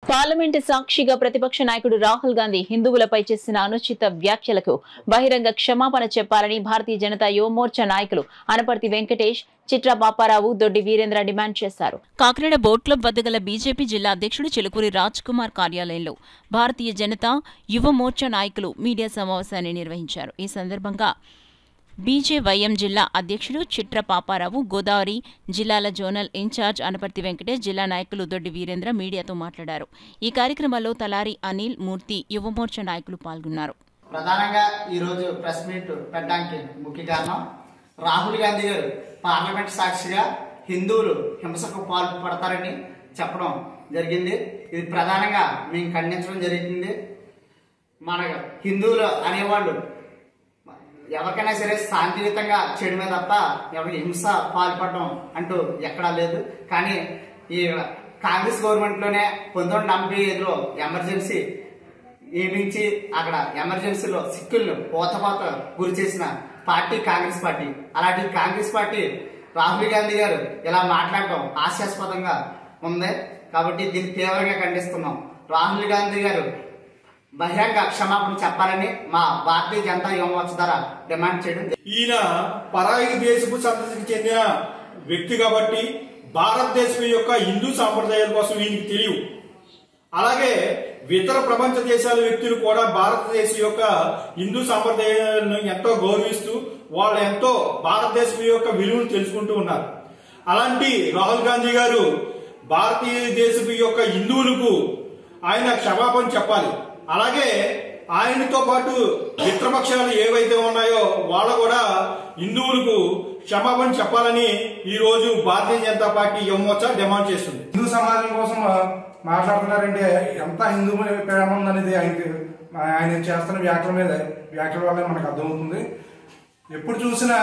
parliament సాక్షిగా ప్రతిపక్ష నాయకుడు రాహుల్ గాంధీ హిందువులపై చేసిన అనుచిత వ్యాఖ్యలకు బహిరంగ క్షమాపణ చెప్పాలని భారతీయ జనతా యువమోర్చా నాయకులు అనపర్తి వెంకటేష్ చిట్రా పాపారావు దొడ్డి వీరేంద్ర డిమాండ్ చేశారు కాకినాడ బోట్ క్లబ్ వద్ద గల బీజేపీ జిల్లా అధ్యక్షుడు చిలుకూరి రాజ్ కుమార్ కార్యాలయంలో భారతీయ జనతా యువ మోర్చా నాయకులు మీడియా సమావేశాన్ని నిర్వహించారు ఈ సందర్భంగా బీజేవైఎం జిల్లా అధ్యక్షుడు చిట్ర పాపారావు గోదావరి జిల్లాల జోనల్ ఇన్ఛార్జ్ అనపర్తి వెంకటేష్ జిల్లా నాయకులు దొడ్డి వీరేంద్ర మీడియాతో మాట్లాడారు ఈ కార్యక్రమంలో తలారి అనిల్ మూర్తి యువమోర్చా నాయకులు పాల్గొన్నారు ప్రధానంగా ఈరోజు ప్రెస్ మీట్ పెట్టడానికి ముఖ్య కారణం రాహుల్ గాంధీ గారు పార్లమెంట్ సాక్షిగా హిందువులు హింసకు పాల్పడతారని చెప్పడం జరిగింది ఇది ప్రధానంగా మేము ఖండించడం జరిగింది మన హిందువులు అనేవాళ్ళు ఎవరికైనా సరే శాంతియుతంగా చేయడమే తప్ప ఎవరికి హింస పాల్పడడం అంటూ ఎక్కడా లేదు కానీ ఈ కాంగ్రెస్ గవర్నమెంట్ లోనే పంతొమ్మిది వందల నలభై ఐదులో ఎమర్జెన్సీ నియమించి అక్కడ ఎమర్జెన్సీలో సిక్కులను పోతపోత గురి చేసిన పార్టీ కాంగ్రెస్ పార్టీ అలాంటి కాంగ్రెస్ పార్టీ రాహుల్ గాంధీ గారు ఇలా మాట్లాడటం హాస్యాస్పదంగా ఉంది కాబట్టి దీన్ని తీవ్రంగా ఖండిస్తున్నాం రాహుల్ గాంధీ గారు బహిరంగ క్షమాపణ చెప్పాలని మా భారతీయ జనతా యువమోర్చ ద్వారా డిమాండ్ చేయడం ఈయన పరాయి దేశపు సంతతికి చెందిన వ్యక్తి కాబట్టి భారతదేశం యొక్క హిందూ సాంప్రదాయాల కోసం ఈయనకి తెలియవు అలాగే ఇతర ప్రపంచ దేశాల వ్యక్తులు కూడా భారతదేశం యొక్క హిందూ సాంప్రదాయాలను ఎంతో గౌరవిస్తూ వాళ్ళు ఎంతో భారతదేశం యొక్క విలువను తెలుసుకుంటూ ఉన్నారు అలాంటి రాహుల్ గాంధీ గారు భారతీయ దేశపు యొక్క హిందువులకు ఆయన క్షమాపణ చెప్పాలి అలాగే ఆయనతో పాటు మిత్రపక్షాలు ఏవైతే ఉన్నాయో వాళ్ళు కూడా హిందువులకు క్షమాపణ చెప్పాలని ఈ రోజు భారతీయ జనతా పార్టీ యువమోర్చా డిమాండ్ చేస్తుంది హిందూ సమాజం కోసం మాట్లాడుతున్నారంటే ఎంత హిందూ ప్రేమ ఉందనేది ఆయనకి ఆయన చేస్తున్న వ్యాఖ్యల మీద వ్యాఖ్యల వల్లే మనకు అర్థమవుతుంది ఎప్పుడు చూసినా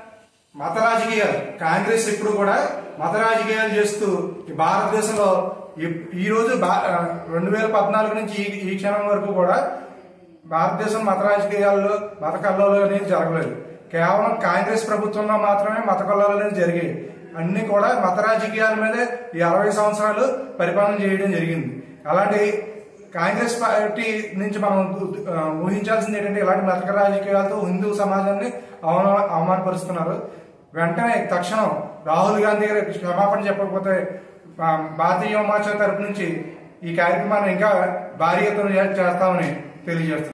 మత రాజకీయాలు కాంగ్రెస్ ఇప్పుడు కూడా మత రాజకీయాలు చేస్తూ ఈ భారతదేశంలో ఈ- ఈ రోజు రెండు వేల పద్నాలుగు నుంచి ఈ- ఈ క్షణం వరకు కూడా భారతదేశం మత రాజకీయాల్లో మత కల్లోలు అనేది జరగలేదు కేవలం కాంగ్రెస్ ప్రభుత్వంలో మాత్రమే మత కల్లోలు అనేది జరిగాయి అన్ని కూడా మత రాజకీయాల మీదే ఈ అరవై సంవత్సరాలు పరిపాలన చేయడం జరిగింది అలాంటి కాంగ్రెస్ పార్టీ నుంచి మనం ఆ, ఊహించాల్సింది ఏంటంటే ఇలాంటి మత రాజకీయాలతో హిందూ సమాజాన్ని అవమాన అవమానపరుస్తున్నారు వెంటనే తక్షణం రాహుల్ గాంధీ గారి క్షమాపణ చెప్పకపోతే ఆ, భారతీయ మోర్చా తరపు నుంచి ఈ కార్యక్రమాన్ని ఇంకా భారీ ఎత్తున చేస్తామని తెలియజేస్తున్నాం